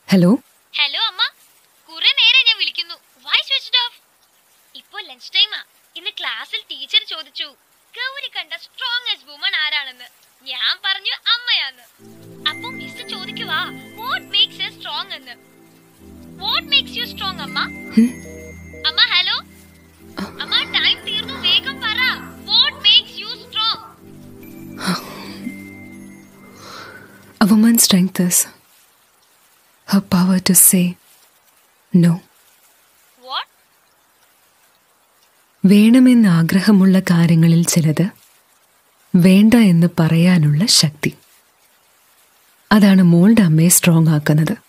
Hello hello അമ്മ കുറെ നേരെ ഞാൻ വിളിക്കുന്നു വൈ സ്വിച്ച്ഡ് ഓഫ് ഇപ്പോ ലഞ്ച് ടൈമാ ഇന്ന് ക്ലാസ്സിൽ ടീച്ചർ ചോദിച്ചു ഗൗരി കണ്ട സ്ട്രോങ്ങസ്റ്റ് വുമൺ ആരാണെന്ന് ഞാൻ പറഞ്ഞു അമ്മയാന്ന് അപ്പൊ മിസ് ചോദിക്കുവാ വാട്ട് മേക്സ് യു സ്ട്രോങ് എന്ന് വാട്ട് മേക്സ് യു സ്ട്രോങ് അമ്മ അമ്മ ഹലോ അമ്മ ടൈം തീർന്നു വേഗം പറ what makes you strong A woman's strength is her power to say no. What വേണമെന്ന് ആഗ്രഹമുള്ള കാര്യങ്ങളിൽ ചിലത് വേണ്ട എന്ന് പറയാനുള്ള ശക്തി അതാണ് മോളുടെ അമ്മയെ സ്ട്രോങ് ആക്കുന്നത്